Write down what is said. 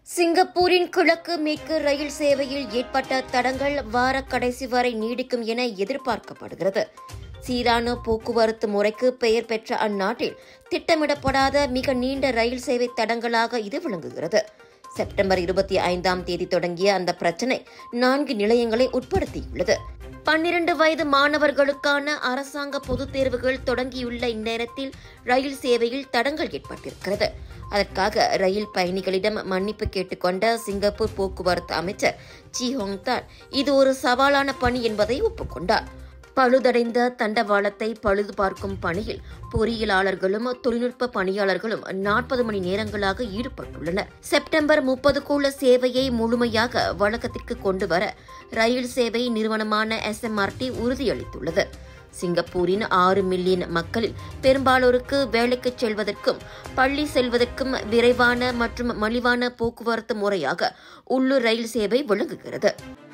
சிங்கப்பூரின் கிழக்கு மேற்கு ரயில் சேவையில் ஏற்பட்ட தடங்கள் வார கடைசி வரை நீடிக்கும் என எதிர்பார்க்கப்படுகிறது சீரான போக்குவரத்து முறைக்கு பெயர் பெற்ற அந்நாட்டில் திட்டமிடப்படாத மிக நீண்ட ரயில் சேவை தடங்களாக இது விளங்குகிறது செப்டம்பர் இருபத்தி ஐந்தாம் தேதி தொடங்கிய அந்த பிரச்சினை நான்கு நிலையங்களை உட்படுத்தியுள்ளது பன்னிரண்டு வயது மாணவர்களுக்கான அரசாங்க பொதுத் தேர்வுகள் தொடங்கியுள்ள இந்நேரத்தில் ரயில் சேவையில் தடங்கள் ஏற்பட்டிருக்கிறது அதற்காக ரயில் பயணிகளிடம் மன்னிப்பு கேட்டுக்கொண்ட சிங்கப்பூர் போக்குவரத்து அமைச்சர் ஜி ஹோங்தான் இது ஒரு சவாலான பணி என்பதை ஒப்புக்கொண்டார் பழுதடைந்த தண்டவாளத்தை பழுது பார்க்கும் பணியில் பொறியியலாளர்களும் தொழில்நுட்ப பணியாளர்களும் நாற்பது மணி நேரங்களாக ஈடுபட்டுள்ளனர் செப்டம்பர் முப்பதுக்குள்ள சேவையை முழுமையாக வழக்கத்திற்கு கொண்டு வர ரயில் சேவை நிறுவனமான எஸ்எம்ஆர்டி உறுதியளித்துள்ளது சிங்கப்பூரின் ஆறு மில்லியன் மக்களில் பெரும்பாலோருக்கு வேலைக்கு செல்வதற்கும் பள்ளி செல்வதற்கும் விரைவான மற்றும் மலிவான போக்குவரத்து முறையாக உள்ளூர் ரயில் சேவை விளங்குகிறது